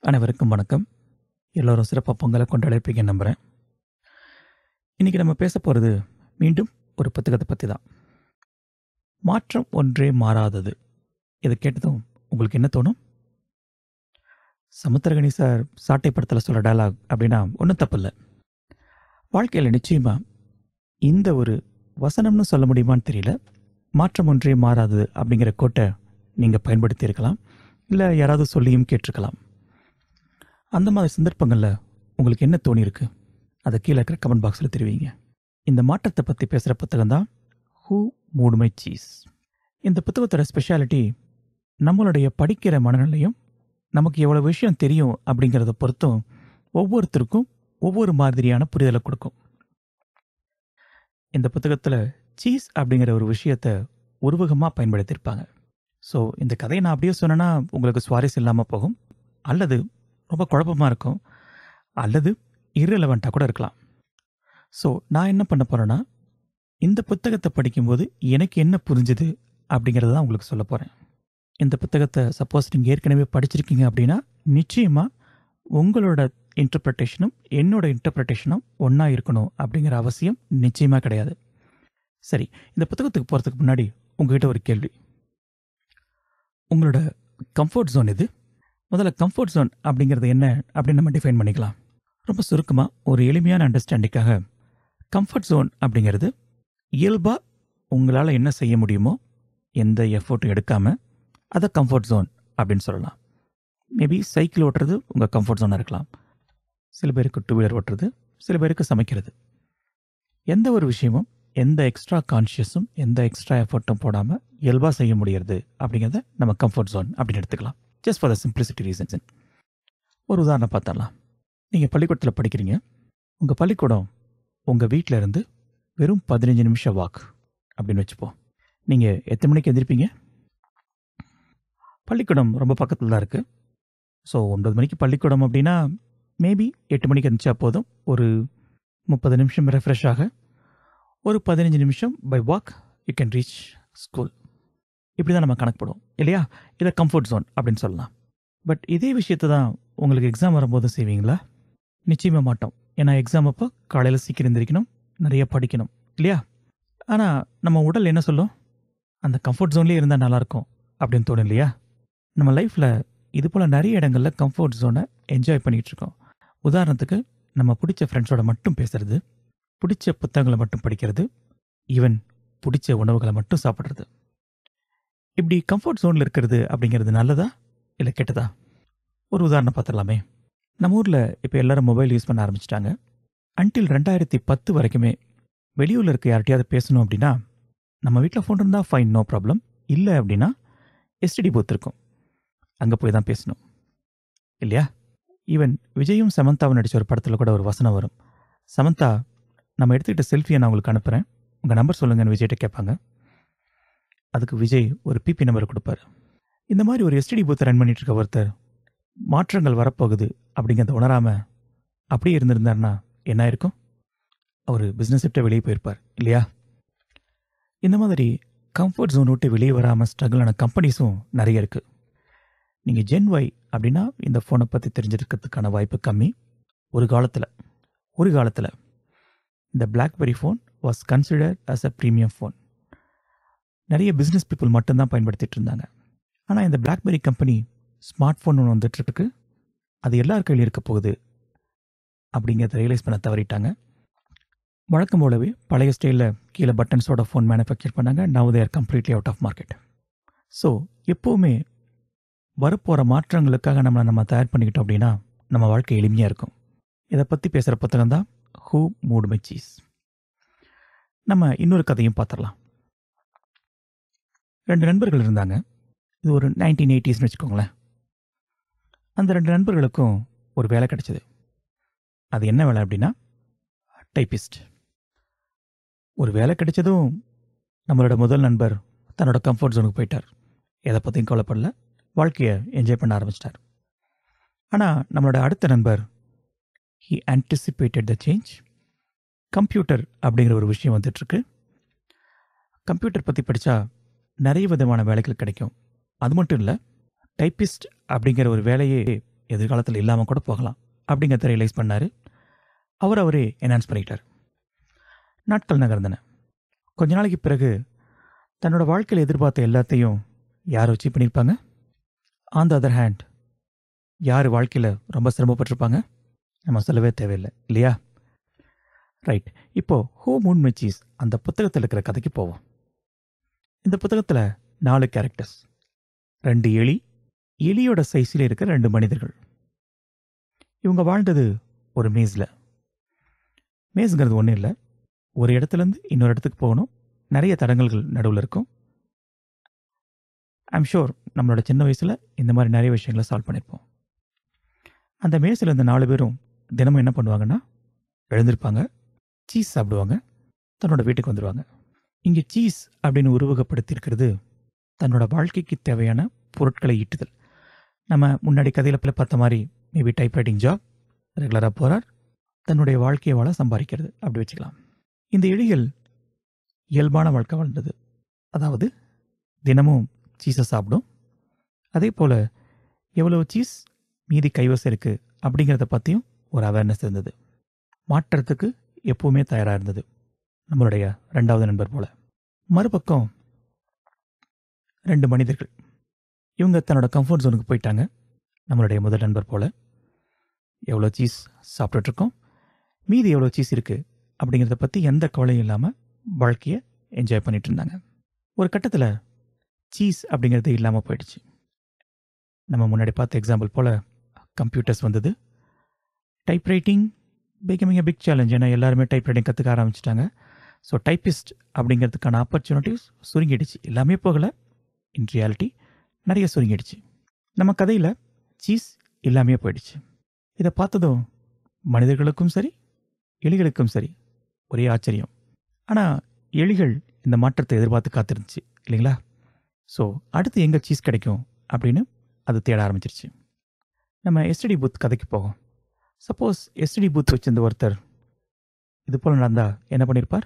அனைவருக்கும் வணக்கம் எல்லோரும் சிறப்பாக பொங்கலை கொண்டாடிருப்பீங்க நம்புகிறேன் இன்றைக்கி நம்ம பேச போகிறது மீண்டும் ஒரு புத்தகத்தை பற்றி தான் மாற்றம் ஒன்றே மாறாதது இதை கேட்டதும் உங்களுக்கு என்ன தோணும் சமுத்திரகணி சார் சாட்டை படத்தில் சொல்கிற டயலாக் அப்படின்னா ஒன்றும் தப்பு இல்லை வாழ்க்கையில் நிச்சயமாக இந்த ஒரு வசனம்னு சொல்ல முடியுமான்னு தெரியல மாற்றம் ஒன்றே மாறாதது அப்படிங்கிற கோட்டை நீங்கள் பயன்படுத்தி இருக்கலாம் இல்லை யாராவது சொல்லியும் கேட்டிருக்கலாம் அந்த மாதிரி சந்தர்ப்பங்களில் உங்களுக்கு என்ன தோணியிருக்கு அதை கீழே இருக்கிற கமெண்ட் பாக்ஸில் தெரிவிங்க இந்த மாற்றத்தை பற்றி பேசுகிற புத்தகம் தான் ஹூ மூடு மை சீஸ் இந்த புத்தகத்தோட ஸ்பெஷாலிட்டி நம்மளுடைய படிக்கிற மனநிலையும் நமக்கு எவ்வளோ விஷயம் தெரியும் அப்படிங்கிறத பொறுத்தும் ஒவ்வொருத்தருக்கும் ஒவ்வொரு மாதிரியான புரிதலை கொடுக்கும் இந்த புத்தகத்தில் சீஸ் அப்படிங்கிற ஒரு விஷயத்தை உருவகமாக பயன்படுத்தியிருப்பாங்க ஸோ இந்த கதையை நான் அப்படியே சொன்னேன்னா உங்களுக்கு சுவாரஸ்யம் இல்லாமல் போகும் அல்லது ரொம்ப குழப்பமாக இருக்கும் அல்லது irrelevant-ஆ கூட இருக்கலாம் ஸோ நான் என்ன பண்ண போகிறேன்னா இந்த புத்தகத்தை படிக்கும்போது எனக்கு என்ன புரிஞ்சுது அப்படிங்கிறத தான் உங்களுக்கு சொல்ல போகிறேன் இந்த புத்தகத்தை சப்போஸ் நீங்கள் ஏற்கனவே படிச்சிருக்கீங்க அப்படின்னா நிச்சயமாக உங்களோட இன்டர்பிரிட்டேஷனும் என்னோட இன்டர்பிரிட்டேஷனும் ஒன்றா இருக்கணும் அப்படிங்கிற அவசியம் நிச்சயமாக கிடையாது சரி இந்த புத்தகத்துக்கு போகிறதுக்கு முன்னாடி உங்ககிட்ட ஒரு கேள்வி உங்களோட கம்ஃபர்ட் ஜோன் எது முதல்ல கம்ஃபர்ட் ஜோன் அப்படிங்கிறது என்ன அப்படின்னு நம்ம டிஃபைன் பண்ணிக்கலாம் ரொம்ப சுருக்கமாக ஒரு எளிமையான அண்டர்ஸ்டாண்டிங்காக கம்ஃபர்ட் ஜோன் அப்படிங்கிறது இயல்பாக உங்களால் என்ன செய்ய முடியுமோ எந்த எஃபோர்ட்டும் எடுக்காமல் அதை கம்ஃபர்ட் ஜோன் அப்படின்னு சொல்லலாம் மேபி சைக்கிள் ஓட்டுறது உங்கள் கம்ஃபர்ட் ஜோனாக இருக்கலாம் சில பேருக்கு டூ வீலர் ஓட்டுறது சில பேருக்கு சமைக்கிறது எந்த ஒரு விஷயமும் எந்த எக்ஸ்ட்ரா கான்ஷியஸும் எந்த எக்ஸ்ட்ரா எஃபர்ட்டும் போடாமல் இயல்பாக செய்ய முடியறது அப்படிங்கிறத நம்ம கம்ஃபர்ட் ஜோன் அப்படின்னு எடுத்துக்கலாம் just for the simplicity reasons ஒரு உதாரணம் பார்த்தரலாம் நீங்கள் பள்ளிக்கூடத்தில் படிக்கிறீங்க உங்கள் பள்ளிக்கூடம் உங்கள் வீட்டில் இருந்து வெறும் பதினஞ்சு நிமிஷம் வாக் அப்படின்னு வச்சுப்போம் நீங்கள் எத்தனை மணிக்கு எந்திரிப்பீங்க பள்ளிக்கூடம் ரொம்ப பக்கத்தில் தான் இருக்குது ஸோ ஒன்பது மணிக்கு பள்ளிக்கூடம் அப்படின்னா மேபி எட்டு மணிக்கு எந்திரிச்சா போதும் ஒரு முப்பது நிமிஷம் ரெஃப்ரெஷ் ஆக ஒரு பதினஞ்சு நிமிஷம் by walk you can reach school இப்படி தான் நம்ம கணக்கு போடுவோம் இல்லையா இதை கம்ஃபர்ட் ஜோன் அப்படின்னு சொல்லலாம் பட் இதே விஷயத்தை தான் உங்களுக்கு எக்ஸாம் வரும்போது செய்வீங்களா நிச்சயமாக மாட்டோம் ஏன்னா எக்ஸாம் அப்போ காலையில் சீக்கிரம் எந்திரிக்கணும் நிறைய படிக்கணும் இல்லையா ஆனால் நம்ம உடல் என்ன சொல்லும் அந்த கம்ஃபர்ட் ஜோன்லேயே இருந்தால் நல்லாயிருக்கும் அப்படின்னு தோணும் இல்லையா நம்ம லைஃப்பில் இது போல் நிறைய இடங்களில் கம்ஃபர்ட் ஜோனை என்ஜாய் பண்ணிகிட்டு இருக்கோம் உதாரணத்துக்கு நம்ம பிடிச்ச ஃப்ரெண்ட்ஸோட மட்டும் பேசுறது பிடிச்ச புத்தகங்களை மட்டும் படிக்கிறது ஈவன் பிடிச்ச உணவுகளை மட்டும் சாப்பிட்றது இப்படி கம்ஃபர்ட் ஜோனில் இருக்கிறது அப்படிங்கிறது நல்லதா இல்லை கெட்டதா ஒரு உதாரணம் பார்த்துடலாமே நம்ம ஊரில் இப்போ எல்லாரும் மொபைல் யூஸ் பண்ண ஆரம்பிச்சிட்டாங்க அன்டில் ரெண்டாயிரத்தி பத்து வரைக்குமே வெளியூரில் இருக்க யார்கிட்டயாவது பேசணும் அப்படின்னா நம்ம வீட்டில் ஃபோன் இருந்தால் ஃபைன் நோ ப்ராப்ளம் இல்லை அப்படின்னா எஸ்டிடி பூத் இருக்கும் அங்கே போய் தான் பேசணும் இல்லையா ஈவன் விஜயும் சமந்தாவும் நடித்த ஒரு படத்தில் கூட ஒரு வசனம் வரும் சமந்தா நம்ம எடுத்துக்கிட்ட செல்ஃபியை நான் உங்களுக்கு அனுப்புகிறேன் உங்கள் நம்பர் சொல்லுங்கன்னு விஜய்கிட்ட கேட்பாங்க அதுக்கு விஜய் ஒரு பிபி நம்பர் கொடுப்பாரு இந்த மாதிரி ஒரு எஸ்டிடி பூத்தை ரன் பண்ணிட்டு இருக்க ஒருத்தர் மாற்றங்கள் வரப்போகுது அப்படிங்கிறத உணராம அப்படியே இருந்திருந்தாருன்னா என்ன இருக்கும் அவர் பிஸ்னஸ் விட்டு வெளியே போயிருப்பார் இல்லையா இந்த மாதிரி கம்ஃபர்ட் ஜோன் விட்டு வெளியே வராமல் ஸ்ட்ரகிள் ஆன கம்பெனிஸும் நிறைய இருக்குது நீங்கள் ஜென் ஒய் அப்படின்னா இந்த ஃபோனை பற்றி தெரிஞ்சிருக்கிறதுக்கான வாய்ப்பு கம்மி ஒரு காலத்தில் ஒரு காலத்தில் இந்த BlackBerry phone was consider as a premium phone நிறைய பிஸ்னஸ் பீப்புள் மட்டும்தான் பயன்படுத்திட்டு இருந்தாங்க ஆனால் இந்த பிளாக்பெரி கம்பெனி ஸ்மார்ட் ஃபோன் ஒன்று வந்துட்டுருக்கு அது எல்லார் கையிலும் இருக்க போகுது அப்படிங்கிறத ரியலைஸ் பண்ண தவறிட்டாங்க வழக்கம் போலவே பழைய ஸ்டைலில் கீழே பட்டன்ஸோட ஃபோன் மேனுஃபேக்சர் பண்ணாங்க now there completely out of market so எப்போவுமே வரப்போகிற மாற்றங்களுக்காக நம்மளை நம்ம தயார் பண்ணிக்கிட்டோம் அப்படின்னா நம்ம வாழ்க்கை எளிமையாக இருக்கும் இதை பற்றி பேசுகிற புத்தகம் தான் ஹூ மூட் மை சீஸ் நம்ம இன்னொரு கதையும் பார்த்துடலாம் ரெண்டு நண்பர்கள் இருந்தாங்க இது ஒரு நைன்டீன் எயிட்டிஸ்னு வச்சுக்கோங்களேன் அந்த ரெண்டு நண்பர்களுக்கும் ஒரு வேலை கிடைச்சது அது என்ன வேலை அப்படின்னா டைப்பிஸ்ட் ஒரு வேலை கிடைச்சதும் நம்மளோட முதல் நண்பர் தன்னோட கம்ஃபர்ட் ஜோனுக்கு போயிட்டார் எதை பற்றியும் கவலைப்படல வாழ்க்கையை என்ஜாய் பண்ண ஆரம்பிச்சிட்டார் ஆனால் நம்மளோட அடுத்த நண்பர் he anticipated the change computer அப்படிங்கிற ஒரு விஷயம் வந்துட்டுருக்கு கம்ப்யூட்டர் பற்றி படித்தா நிறைய விதமான வேலைகள் கிடைக்கும் அது மட்டும் இல்லை டைப்பிஸ்ட் அப்படிங்கிற ஒரு வேலையே எதிர்காலத்தில் இல்லாமல் கூட போகலாம் அப்படிங்கிறத ரியலைஸ் பண்ணார் அவர் அவரே என்ஹான்ஸ் பண்ணிக்கிட்டார் நாட்கள் நகர்ந்தன கொஞ்ச நாளைக்கு பிறகு தன்னோட வாழ்க்கையில் எதிர்பார்த்த எல்லாத்தையும் யார் அச்சீவ் பண்ணியிருப்பாங்க ஆன் த அதர் ஹேண்ட் யார் வாழ்க்கையில் ரொம்ப சிரமப்பட்டிருப்பாங்க நம்ம சொல்லவே தேவையில்லை இல்லையா ரைட் இப்போ ஹூ மூன் மெச்சீஸ் அந்த புத்தகத்தில் இருக்கிற கதைக்கு போவோம் இந்த புத்தகத்தில் நாலு கேரக்டர்ஸ் ரெண்டு எலி எலியோட சைஸில் இருக்கிற ரெண்டு மனிதர்கள் இவங்க வாழ்ந்தது ஒரு மேஸில் மேஸுங்கிறது ஒன்றும் இல்லை ஒரு இடத்துலேருந்து இன்னொரு இடத்துக்கு போகணும் நிறைய தடங்கல்கள் நடுவில் இருக்கும் ஐம் ஷூர் நம்மளோட சின்ன வயசில் இந்த மாதிரி நிறைய விஷயங்களை சால்வ் பண்ணியிருப்போம் அந்த மேஸில் இந்த நாலு பேரும் தினமும் என்ன பண்ணுவாங்கன்னா எழுந்திருப்பாங்க சீஸ் சாப்பிடுவாங்க தன்னோட வீட்டுக்கு வந்துடுவாங்க இங்கே சீஸ் அப்படின்னு உருவகப்படுத்தியிருக்கிறது தன்னோட வாழ்க்கைக்கு தேவையான பொருட்களை ஈட்டுதல் நம்ம முன்னாடி கதையில் பார்த்த மாதிரி மேபி டைப் ரைட்டிங் ஜாப் ரெகுலராக போகிறார் தன்னுடைய வாழ்க்கையை வாழ சம்பாதிக்கிறது அப்படி வச்சுக்கலாம் இந்த எலிகள் இயல்பான வாழ்க்கை வாழ்ந்தது அதாவது தினமும் சீஸை சாப்பிடும் அதே போல் எவ்வளோ சீஸ் மீதி கைவசம் இருக்குது அப்படிங்கிறத பற்றியும் ஒரு அவேர்னஸ் இருந்தது மாற்றத்துக்கு எப்பவுமே தயாராக இருந்தது நம்மளுடைய ரெண்டாவது நண்பர் போல மறுபக்கம் ரெண்டு மனிதர்கள் இவங்க தன்னோட கம்ஃபர்ட் ஜோனுக்கு போயிட்டாங்க நம்மளுடைய முதல் நண்பர் போல எவ்வளோ சீஸ் சாப்பிட்டுட்ருக்கோம் மீதி எவ்வளோ சீஸ் இருக்குது அப்படிங்கிறத பற்றி எந்த கவலையும் இல்லாமல் வாழ்க்கையை என்ஜாய் பண்ணிட்டு இருந்தாங்க ஒரு கட்டத்தில் சீஸ் அப்படிங்கிறது இல்லாமல் போயிடுச்சு நம்ம முன்னாடி பார்த்த எக்ஸாம்பிள் போல் கம்ப்யூட்டர்ஸ் வந்தது type writing becoming a big challenge ஏன்னா எல்லாருமே டைப் ரைட்டிங் கற்றுக்க ஆரம்பிச்சிட்டாங்க ஸோ டைப்பிஸ்ட் அப்படிங்கிறதுக்கான ஆப்பர்ச்சுனிட்டிஸ் சுருங்கிடுச்சு எல்லாமே போகலை இன் ரியாலிட்டி நிறைய சுருங்கிடுச்சு நம்ம கதையில் சீஸ் இல்லாமே போயிடுச்சு இதை பார்த்ததும் மனிதர்களுக்கும் சரி எலிகளுக்கும் சரி ஒரே ஆச்சரியம் ஆனால் எலிகள் இந்த மாற்றத்தை எதிர்பார்த்து காத்திருந்துச்சு இல்லைங்களா ஸோ அடுத்து எங்கே சீஸ் கிடைக்கும் அப்படின்னு அது தேட ஆரம்பிச்சிருச்சு நம்ம எஸ்டடி பூத் கதைக்கு போகும் சப்போஸ் எஸ்டடி பூத் வச்சிருந்த ஒருத்தர் இது போல் நடந்தா என்ன பண்ணியிருப்பார்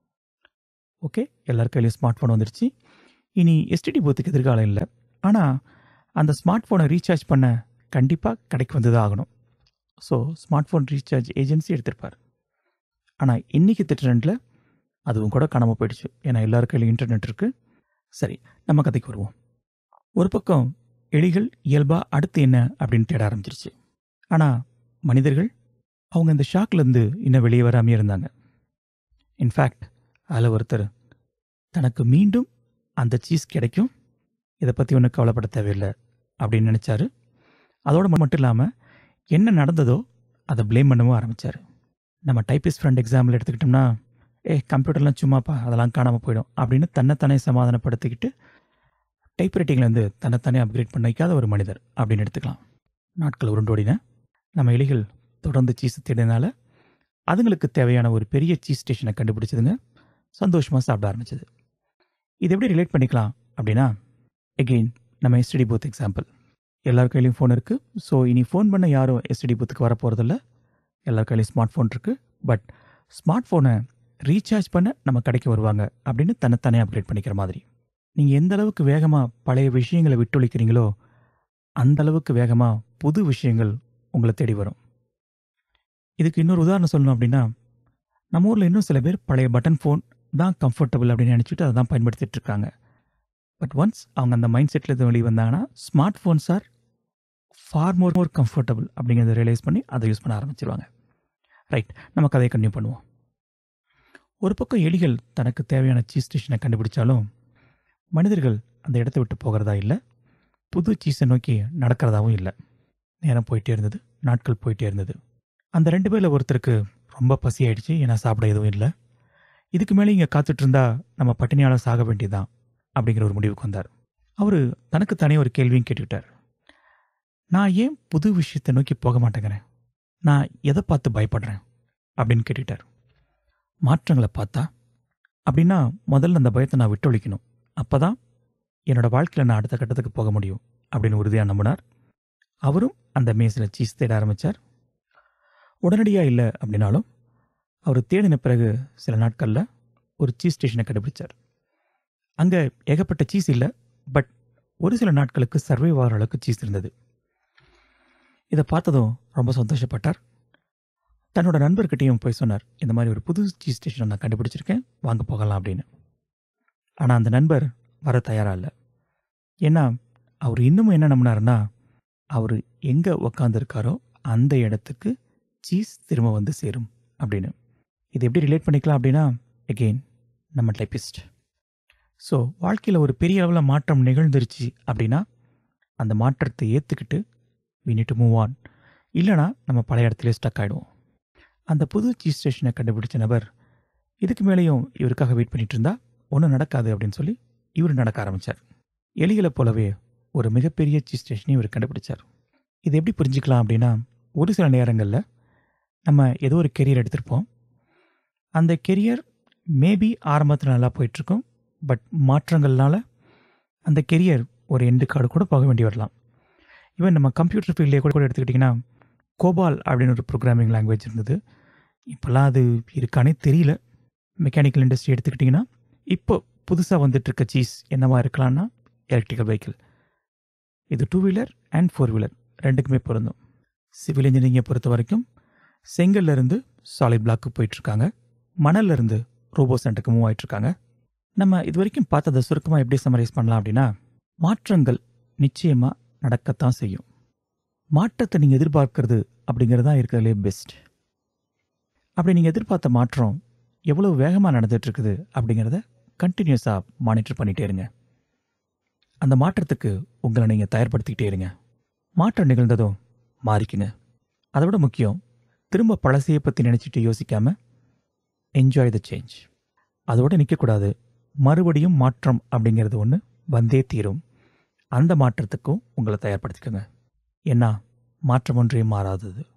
ஓகே எல்லார் கையிலையும் ஸ்மார்ட் ஃபோன் வந்துருச்சு இனி எஸ்டிடி பூத்துக்கு எதிர்காலம் இல்லை ஆனால் அந்த ஸ்மார்ட் ஃபோனை ரீசார்ஜ் பண்ண கண்டிப்பாக கடைக்கு வந்து தான் ஆகணும் so smart phone recharge agency எடுத்திருப்பார் ஆனால் இன்றைக்கி ட்ரெண்டில் அதுவும் கூட காணாமல் போயிடுச்சு ஏன்னா எல்லார் கையிலும் இன்டர்நெட் இருக்குது சரி நம்ம கதைக்கு வருவோம் ஒரு பக்கம் எலிகள் இயல்பாக அடுத்து என்ன அப்படின்னு தேட ஆரம்பிச்சிருச்சு ஆனால் மனிதர்கள் அவங்க இந்த ஷாக்லேருந்து இன்னும் வெளியே வராமே இருந்தாங்க இன்ஃபேக்ட் அதில் ஒருத்தர் தனக்கு மீண்டும் அந்த சீஸ் கிடைக்கும் இதை பற்றி ஒன்றும் கவலைப்பட தேவையில்லை அப்படின்னு நினச்சாரு அதோட மட்டும் இல்லாமல் என்ன நடந்ததோ அதை ப்ளேம் பண்ணவும் ஆரம்பித்தார் நம்ம டைப்பிஸ்ட் ஃப்ரெண்ட் எக்ஸாம்பிள் எடுத்துக்கிட்டோம்னா ஏ கம்ப்யூட்டர்லாம் சும்மாப்பா அதெல்லாம் காணாமல் போயிடும் அப்படின்னு தன்னைத்தானே சமாதானப்படுத்திக்கிட்டு டைப் ரைட்டிங்லேருந்து தன்னைத்தானே அப்கிரேட் பண்ண வைக்காத ஒரு மனிதர் அப்படின்னு எடுத்துக்கலாம் நாட்கள் உருண்டோடின நம்ம எலிகள் தொடர்ந்து சீஸ் தேடினால அதுங்களுக்கு தேவையான ஒரு பெரிய சீஸ் ஸ்டேஷனை கண்டுபிடிச்சதுங்க சந்தோஷமாக சாப்பிட ஆரம்பிச்சது இது எப்படி ரிலேட் பண்ணிக்கலாம் அப்படின்னா எகெயின் நம்ம எஸ்டிடி பூத் எக்ஸாம்பிள் எல்லார் கையிலையும் ஃபோன் இருக்குது ஸோ இனி ஃபோன் பண்ண யாரும் எஸ்டிடி பூத்துக்கு வர போகிறதில்ல எல்லார் கையிலையும் ஸ்மார்ட் ஃபோன் இருக்குது பட் ஸ்மார்ட் ஃபோனை ரீசார்ஜ் பண்ண நம்ம கடைக்கு வருவாங்க அப்படின்னு தன்னைத்தானே அப்கிரேட் பண்ணிக்கிற மாதிரி நீங்கள் எந்த அளவுக்கு வேகமாக பழைய விஷயங்களை விட்டொழிக்கிறீங்களோ அந்த அளவுக்கு வேகமாக புது விஷயங்கள் உங்களை தேடி வரும் இதுக்கு இன்னொரு உதாரணம் சொல்லணும் அப்படின்னா நம்ம ஊரில் இன்னும் சில பேர் பழைய பட்டன் ஃபோன் தான் கம்ஃபர்டபுள் அப்படின்னு நினச்சிட்டு அதை தான் பயன்படுத்திட்டு இருக்காங்க பட் ஒன்ஸ் அவங்க அந்த மைண்ட் செட்டில் இருந்து வெளியே வந்தாங்கன்னா smart phones are far more more comfortable அப்படிங்கிறத ரியலைஸ் பண்ணி அதை யூஸ் பண்ண ஆரம்பிச்சிருவாங்க ரைட் நம்ம கதையை கண்டினியூ பண்ணுவோம் ஒரு பக்கம் எலிகள் தனக்கு தேவையான சீஸ் ஸ்டேஷனை கண்டுபிடிச்சாலும் மனிதர்கள் அந்த இடத்த விட்டு போகிறதா இல்லை புது சீஸை நோக்கி நடக்கிறதாவும் இல்லை நேரம் போயிட்டே இருந்தது நாட்கள் போயிட்டே இருந்தது அந்த ரெண்டு பேரில் ஒருத்தருக்கு ரொம்ப பசி ஆயிடுச்சு ஏன்னா சாப்பிட எதுவும் இல்லை இதுக்கு மேலே இங்கே காத்துட்டு இருந்தா நம்ம பட்டினியால் சாக வேண்டியதுதான் அப்படிங்கிற ஒரு முடிவுக்கு வந்தார் அவர் தனக்கு தானே ஒரு கேள்வியும் கேட்டுக்கிட்டார் நான் ஏன் புது விஷயத்தை நோக்கி போக மாட்டேங்கிறேன் நான் எதை பார்த்து பயப்படுறேன் அப்படின்னு கேட்டுக்கிட்டார் மாற்றங்களை பார்த்தா அப்படின்னா முதல்ல அந்த பயத்தை நான் விட்டொழிக்கணும் அப்போ தான் என்னோட வாழ்க்கையில் நான் அடுத்த கட்டத்துக்கு போக முடியும் அப்படின்னு உறுதியாக நம்பினார் அவரும் அந்த மேஸில் சீஸ் தேட ஆரம்பித்தார் உடனடியாக இல்லை அப்படின்னாலும் அவர் தேடின பிறகு சில நாட்களில் ஒரு சீஸ் ஸ்டேஷனை கண்டுபிடிச்சார் அங்கே ஏகப்பட்ட சீஸ் இல்லை பட் ஒரு சில நாட்களுக்கு சர்வை ஆகிற அளவுக்கு சீஸ் இருந்தது இதை பார்த்ததும் ரொம்ப சந்தோஷப்பட்டார் தன்னோட நண்பர்கிட்டையும் போய் சொன்னார் இந்த மாதிரி ஒரு புது சீஸ் ஸ்டேஷனை நான் கண்டுபிடிச்சிருக்கேன் வாங்க போகலாம் அப்படின்னு ஆனால் அந்த நண்பர் வர தயாராக இல்லை ஏன்னா அவர் இன்னமும் என்ன நம்பினாருன்னா அவர் எங்கே உக்காந்துருக்காரோ அந்த இடத்துக்கு சீஸ் திரும்ப வந்து சேரும் அப்படின்னு இது எப்படி ரிலேட் பண்ணிக்கலாம் அப்படின்னா எகெயின் நம்ம டைப்பிஸ்ட் ஸோ வாழ்க்கையில் ஒரு பெரிய அளவில் மாற்றம் நிகழ்ந்துருச்சு அப்படின்னா அந்த மாற்றத்தை ஏற்றுக்கிட்டு we need to move on இல்லைனா நம்ம பழைய இடத்துல ஸ்டக் ஆகிடுவோம் அந்த புது சீஸ் ஸ்டேஷனை கண்டுபிடிச்ச நபர் இதுக்கு மேலேயும் இவருக்காக வெயிட் பண்ணிட்டு இருந்தா ஒன்றும் நடக்காது அப்படின்னு சொல்லி இவர் நடக்க ஆரம்பித்தார் எலிகளை போலவே ஒரு மிகப்பெரிய சீஸ் ஸ்டேஷனை இவர் கண்டுபிடிச்சார் இது எப்படி புரிஞ்சுக்கலாம் அப்படின்னா ஒரு சில நேரங்களில் நம்ம ஏதோ ஒரு கெரியர் எடுத்திருப்போம் அந்த கெரியர் மேபி ஆரம்பத்தில் நல்லா போயிட்டுருக்கும் பட் மாற்றங்கள்னால அந்த கெரியர் ஒரு எண்டு கார்டு கூட போக வேண்டி வரலாம் ஈவன் நம்ம கம்ப்யூட்டர் ஃபீல்டே கூட கூட எடுத்துக்கிட்டிங்கன்னா கோபால் அப்படின்னு ஒரு ப்ரோக்ராமிங் லாங்குவேஜ் இருந்தது இப்போல்லாம் அது இருக்கானே தெரியல மெக்கானிக்கல் இண்டஸ்ட்ரி எடுத்துக்கிட்டிங்கன்னா இப்போ புதுசாக வந்துட்டு இருக்க சீஸ் என்னவா இருக்கலாம்னா எலக்ட்ரிக்கல் வெஹிக்கிள் இது two wheeler and four wheeler ரெண்டுக்குமே பொருந்தும் சிவில் இன்ஜினியரிங்கை பொறுத்த வரைக்கும் செங்கல்ல இருந்து சாலிட் பிளாக்கு போயிட்டுருக்காங்க மணல்ல இருந்து ரோபோ சென்டருக்கு மூவ் ஆயிட்டுருக்காங்க நம்ம இது வரைக்கும் பார்த்ததை சுருக்கமாக எப்படி சமரைஸ் பண்ணலாம் அப்படின்னா மாற்றங்கள் நிச்சயமாக நடக்கத்தான் செய்யும் மாற்றத்தை நீங்கள் எதிர்பார்க்கறது அப்படிங்கிறது தான் இருக்கிறதுலே பெஸ்ட் அப்படி நீங்கள் எதிர்பார்த்த மாற்றம் எவ்வளோ வேகமாக நடந்துட்டு இருக்குது அப்படிங்கிறத கண்டினியூஸாக மானிட்டர் பண்ணிட்டே இருங்க அந்த மாற்றத்துக்கு உங்களை நீங்கள் தயார்படுத்திக்கிட்டே இருங்க மாற்றம் நிகழ்ந்ததும் மாறிக்குங்க அதை விட முக்கியம் திரும்ப பழசையை பற்றி நினச்சிட்டு யோசிக்காம என்ஜாய் த சேஞ்ச் அதோட நிற்கக்கூடாது மறுபடியும் மாற்றம் அப்படிங்கிறது ஒன்று வந்தே தீரும் அந்த மாற்றத்துக்கும் உங்களை தயார்படுத்திக்கோங்க ஏன்னா மாற்றம் ஒன்றே மாறாதது